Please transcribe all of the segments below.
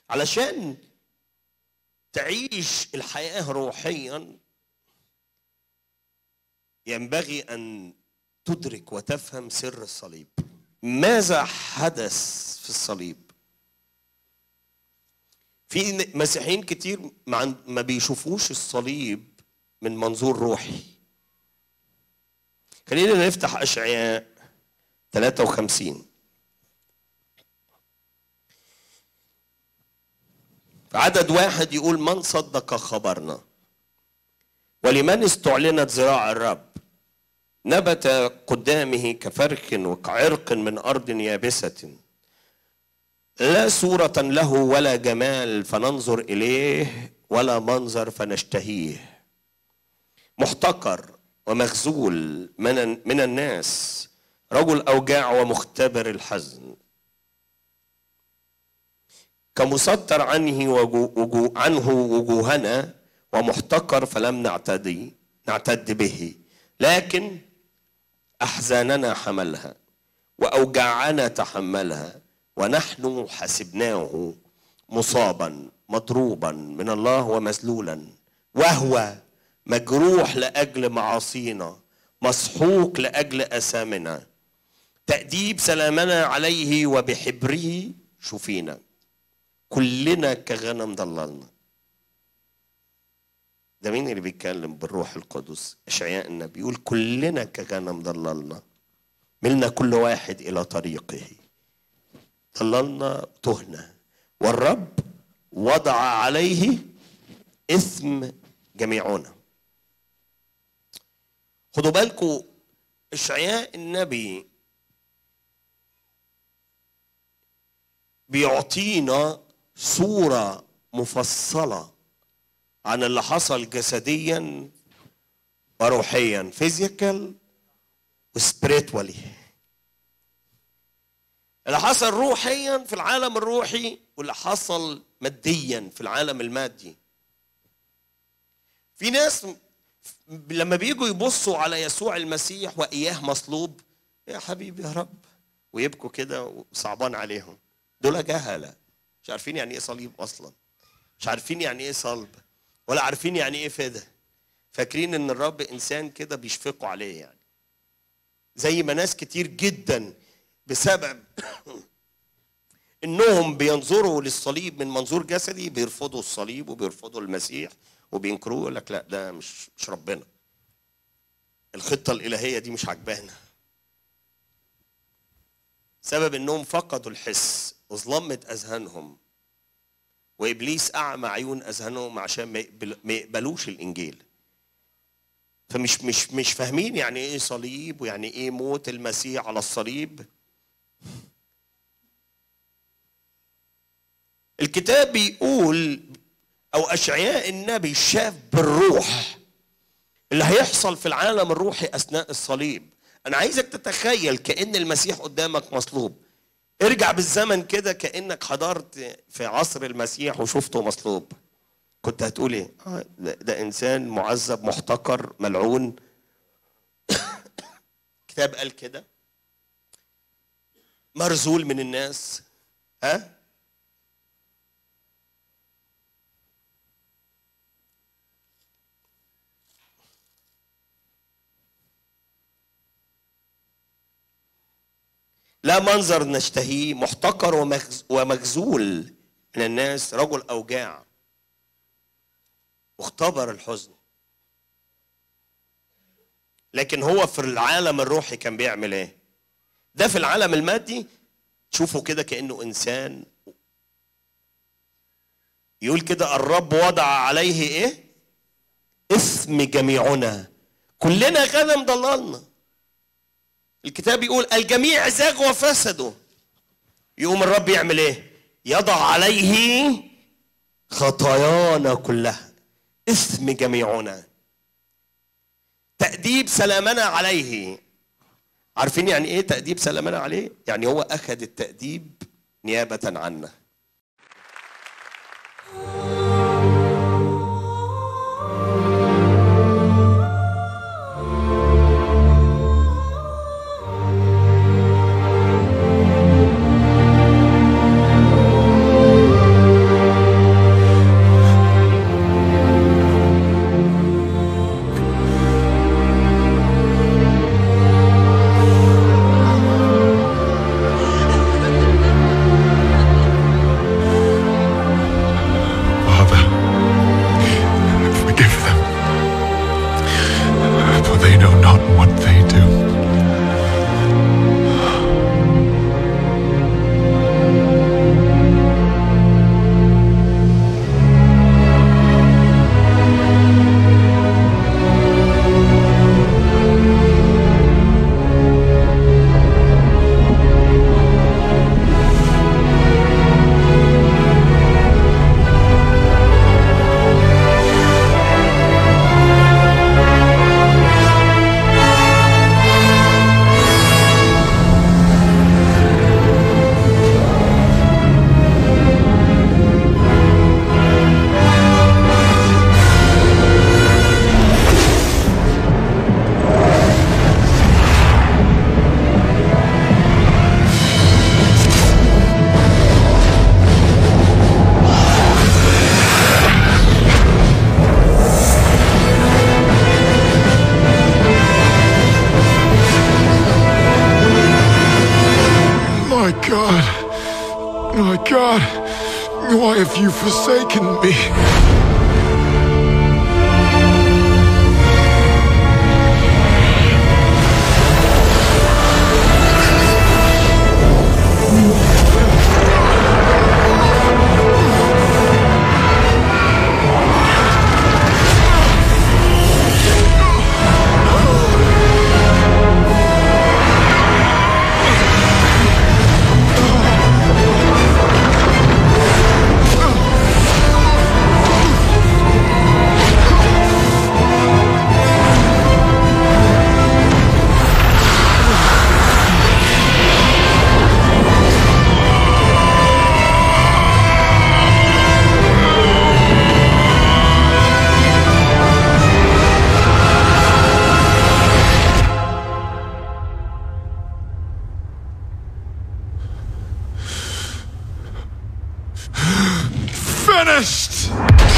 علشان تعيش الحياه روحيا ينبغي ان تدرك وتفهم سر الصليب ماذا حدث في الصليب في مسيحيين كتير ما عن- ما بيشوفوش الصليب من منظور روحي خلينا نفتح اشعياء 53 في عدد واحد يقول من صدق خبرنا ولمن استعلنت ذراع الرب نبت قدامه كفرخ وكعرق من ارض يابسه لا صورة له ولا جمال فننظر إليه ولا منظر فنشتهيه محتقر ومخزول من من الناس رجل أوجاع ومختبر الحزن كمستر عنه وجو وجو عنه وجوهنا ومحتقر فلم نعتدي نعتد به لكن أحزاننا حملها وأوجاعنا تحملها ونحن حسبناه مصابا مضروبا من الله ومذلولا وهو مجروح لاجل معاصينا مسحوق لاجل اثامنا تاديب سلامنا عليه وبحبره شفينا كلنا كغنم ضللنا ده مين اللي بيتكلم بالروح القدس اشعياء النبي يقول كلنا كغنم ضللنا ملنا كل واحد الى طريقه ضللنا تهنا والرب وضع عليه اسم جميعنا خدوا بالكم اشعياء النبي بيعطينا صورة مفصلة عن اللي حصل جسديا وروحيا فيزيكال وسبريتوالي اللي حصل روحيا في العالم الروحي واللي حصل ماديا في العالم المادي في ناس لما بيجوا يبصوا على يسوع المسيح وإياه مصلوب يا حبيبي يا رب ويبكوا كده وصعبان عليهم دول جهلة مش عارفين يعني ايه صليب اصلا مش عارفين يعني ايه صلب ولا عارفين يعني ايه فدا فاكرين ان الرب انسان كده بيشفقوا عليه يعني زي ما ناس كتير جدا بسبب انهم بينظروا للصليب من منظور جسدي بيرفضوا الصليب وبيرفضوا المسيح وبينكروه يقول لك لا ده مش مش ربنا الخطه الالهيه دي مش عجبانا سبب انهم فقدوا الحس وظلمت اذهانهم وابليس اعمى عيون اذهانهم عشان ما يقبل- ما يقبلوش الانجيل فمش مش مش فاهمين يعني ايه صليب ويعني ايه موت المسيح على الصليب الكتاب بيقول او اشعياء النبي شاف بالروح اللي هيحصل في العالم الروحي اثناء الصليب انا عايزك تتخيل كان المسيح قدامك مصلوب ارجع بالزمن كده كانك حضرت في عصر المسيح وشفته مصلوب كنت هتقول ايه آه، ده, ده انسان معذب محتقر ملعون كتاب قال كده مرزول من الناس ها لا منظر نشتهيه محتقر ومخز- ومخزول من الناس رجل اوجاع واختبر الحزن لكن هو في العالم الروحي كان بيعمل ايه ده في العالم المادي تشوفه كده كانه انسان يقول كده الرب وضع عليه ايه اسم جميعنا كلنا غنم ضللنا الكتاب يقول الجميع زاغوا وفسدوا يقوم الرب يعمل ايه يضع عليه خطايانا كلها اسم جميعنا تأديب سلامنا عليه عارفين يعني ايه تأديب سلامنا عليه يعني هو اخذ التأديب نيابة عنا God, why have you forsaken me? Finished!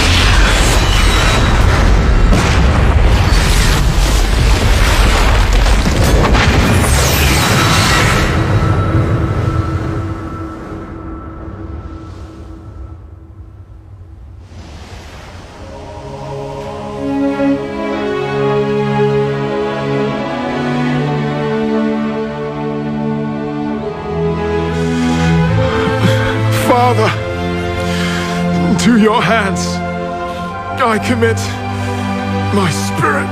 Father, into your hands I commit my spirit.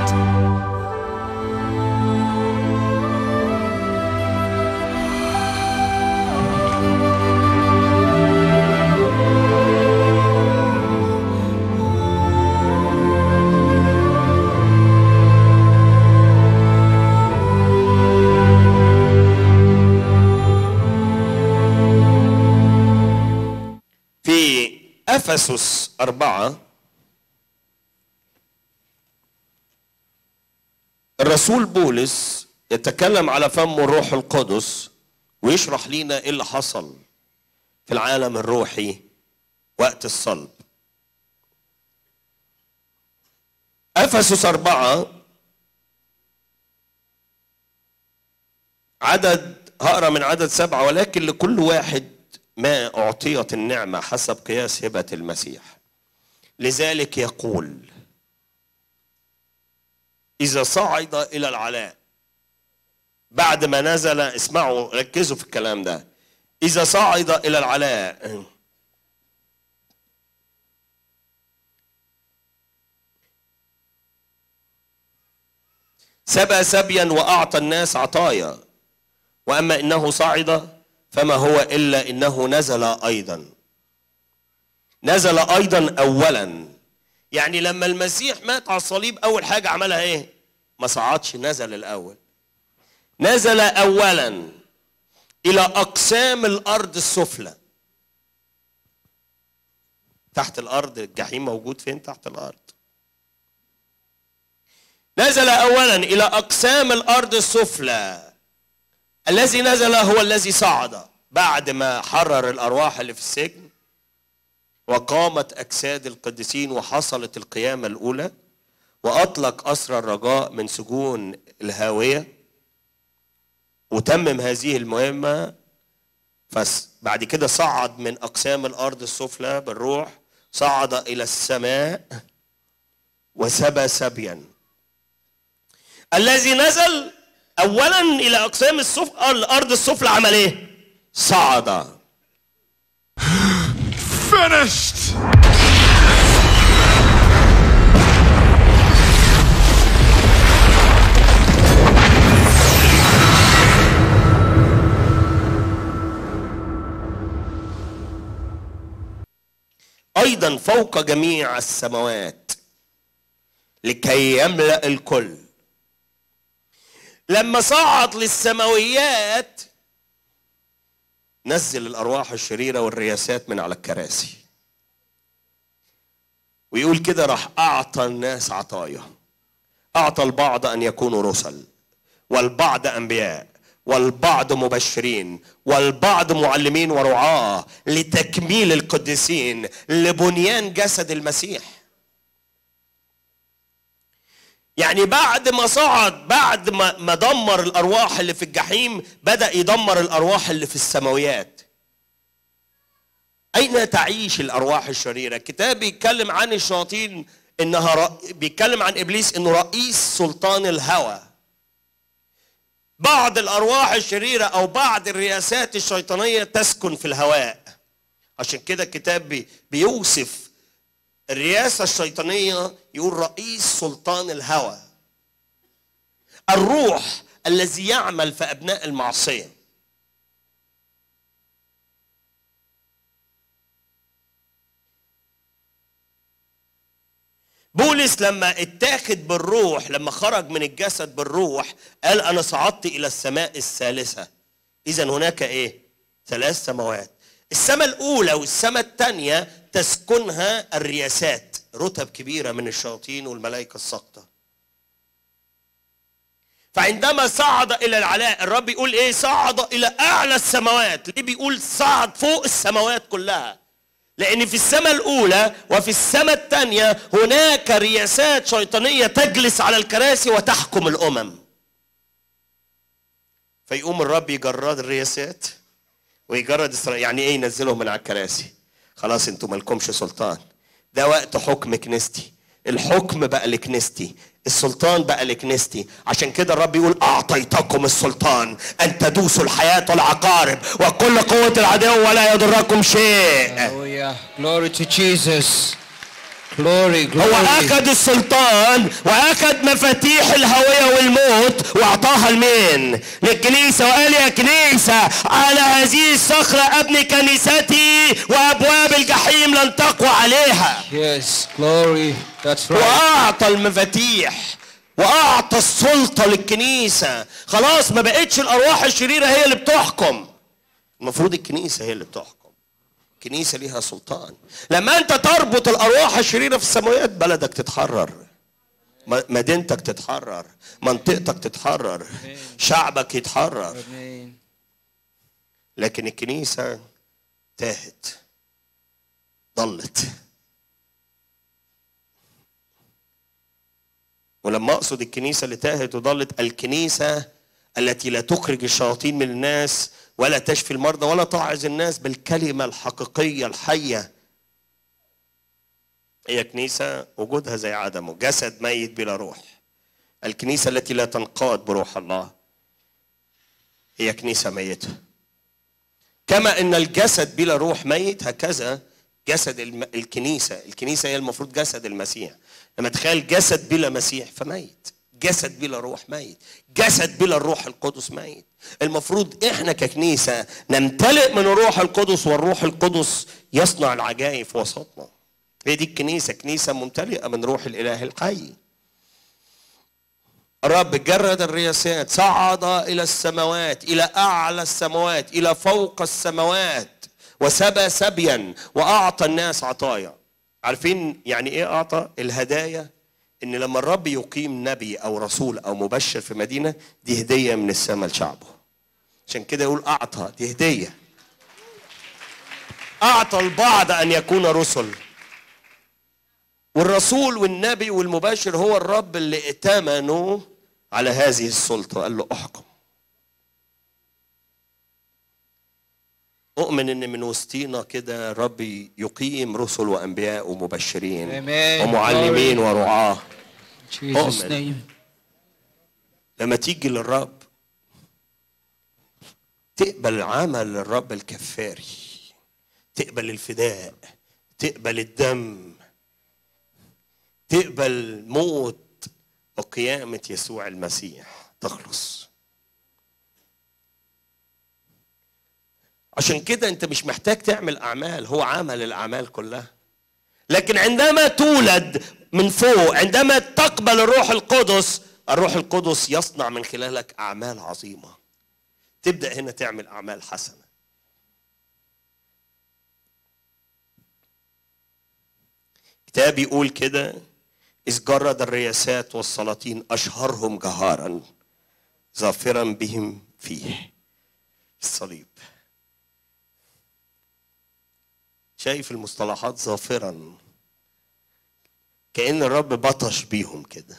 في افسس اربعه الرسول بولس يتكلم على فم الروح القدس ويشرح لنا ايه اللي حصل في العالم الروحي وقت الصلب افسس اربعه عدد هقرا من عدد سبعه ولكن لكل واحد ما اعطيت النعمه حسب قياس هبه المسيح لذلك يقول اذا صعد الى العلاء بعد ما نزل اسمعوا ركزوا في الكلام ده اذا صعد الى العلاء سبى سبيا واعطى الناس عطايا واما انه صعد فما هو الا انه نزل ايضا نزل ايضا اولا يعني لما المسيح مات على الصليب اول حاجه عملها ايه ما صعدش نزل الاول نزل اولا الى اقسام الارض السفلى تحت الارض الجحيم موجود فين تحت الارض نزل اولا الى اقسام الارض السفلى الذي نزل هو الذي صعد بعد ما حرر الارواح اللي في السجن وقامت اجساد القديسين وحصلت القيامه الاولى واطلق اسرى الرجاء من سجون الهاويه وتمم هذه المهمه بس بعد كده صعد من اقسام الارض السفلى بالروح صعد الى السماء وسبى سبيا الذي نزل اولا الى اقسام السف... الارض السفلى عمل ايه صعد Finished! ايضا فوق جميع السماوات لكي يملا الكل لما صعد للسماويات نزل الارواح الشريره والرياسات من على الكراسي ويقول كده راح اعطى الناس عطايا اعطى البعض ان يكونوا رسل والبعض انبياء والبعض مبشرين والبعض معلمين ورعاه لتكميل القديسين لبنيان جسد المسيح يعني بعد ما صعد بعد ما ما دمر الارواح اللي في الجحيم بدا يدمر الارواح اللي في السماويات أين تعيش الأرواح الشريرة؟ الكتاب بيتكلم عن الشياطين إنها ر... بيتكلم عن إبليس إنه رئيس سلطان الهوى. بعض الأرواح الشريرة أو بعض الرياسات الشيطانية تسكن في الهواء. عشان كده الكتاب بي... بيوصف الرئاسة الشيطانية يقول رئيس سلطان الهوى. الروح الذي يعمل في أبناء المعصية. بولس لما اتاخد بالروح لما خرج من الجسد بالروح قال انا صعدت الى السماء الثالثه اذا هناك ايه ثلاث سماوات السماء الاولى والسماء الثانيه تسكنها الرياسات رتب كبيره من الشياطين والملائكه الساقطه فعندما صعد الى العلاء الرب يقول ايه صعد الى اعلى السماوات ليه بيقول صعد فوق السماوات كلها لأن في السماء الأولى وفي السماء الثانية هناك رياسات شيطانية تجلس على الكراسي وتحكم الأمم. فيقوم الرب يجرد الرياسات ويجرد إسرائيل يعني إيه ينزلهم من على الكراسي؟ خلاص أنتم مالكمش سلطان. ده وقت حكم كنيستي. الحكم بقى لكنيستي السلطان بقى لكنيستي عشان كده الرب يقول اعطيتكم السلطان ان تدوسوا الحياه والعقارب وكل قوه العدو ولا يضركم شيء Hallelujah. Glory to Jesus. Glory, هو glory. اخذ السلطان واخذ مفاتيح الهوية والموت واعطاها لمين للكنيسة وقال يا كنيسة على هذه الصخرة ابني كنيستي وابواب الجحيم لن تقوى عليها Yes, glory. That's right. واعطى المفاتيح واعطى السلطه للكنيسه خلاص ما بقتش الارواح الشريره هي اللي بتحكم المفروض الكنيسه هي اللي بتحكم الكنيسه ليها سلطان لما انت تربط الارواح الشريره في السماوات بلدك تتحرر م- مدينتك تتحرر منطقتك تتحرر شعبك يتحرر Amen. لكن الكنيسه تاهت ضلت ولما اقصد الكنيسه اللي تاهت وضلت الكنيسه التي لا تخرج الشياطين من الناس ولا تشفي المرضى ولا تعظ الناس بالكلمه الحقيقيه الحيه هي كنيسه وجودها زي عدمه جسد ميت بلا روح الكنيسه التي لا تنقاد بروح الله هي كنيسه ميته كما ان الجسد بلا روح ميت هكذا جسد الم... الكنيسه الكنيسه هي المفروض جسد المسيح لما تخيل جسد بلا مسيح فميت جسد بلا روح ميت جسد بلا الروح القدس ميت المفروض احنا ككنيسه نمتلئ من الروح القدس والروح القدس يصنع العجائب في وسطنا هي دي الكنيسه كنيسه ممتلئه من روح الاله الحي الرب جرد الرياسات صعد الى السماوات الى اعلى السماوات الى فوق السماوات وسبى سبيا واعطى الناس عطايا عارفين يعني ايه اعطى الهدايا ان لما الرب يقيم نبي او رسول او مبشر في مدينه دي هديه من السماء لشعبه عشان كده يقول اعطى دي هديه اعطى البعض ان يكون رسل والرسول والنبي والمباشر هو الرب اللي ائتمنوا على هذه السلطة قال له احكم أؤمن إن من وسطينا كده رب يقيم رسل وأنبياء ومبشرين Amen. ومعلمين Glory. ورعاة In Jesus' Amen. name. لما تيجي للرب تقبل عمل الرب الكفاري تقبل الفداء تقبل الدم تقبل موت وقيامة يسوع المسيح تخلص عشان كده انت مش محتاج تعمل اعمال هو عمل الاعمال كلها لكن عندما تولد من فوق عندما تقبل الروح القدس الروح القدس يصنع من خلالك اعمال عظيمه تبدا هنا تعمل اعمال حسنه كتاب يقول كده إذ جرد الرياسات والسلاطين أشهرهم جهارا ظافرا بهم فيه الصليب شايف المصطلحات ظافرا كأن الرب بطش بيهم كده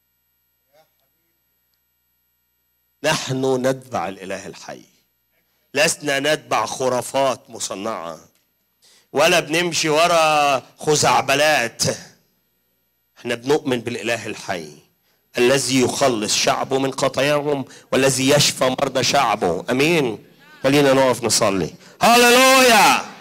نحن نتبع الإله الحي لسنا نتبع خرافات مصنعه ولا بنمشي ورا خزعبلات احنا بنؤمن بالاله الحي الذي يخلص شعبه من خطاياهم والذي يشفى مرضى شعبه امين خلينا نقف نصلي هللويا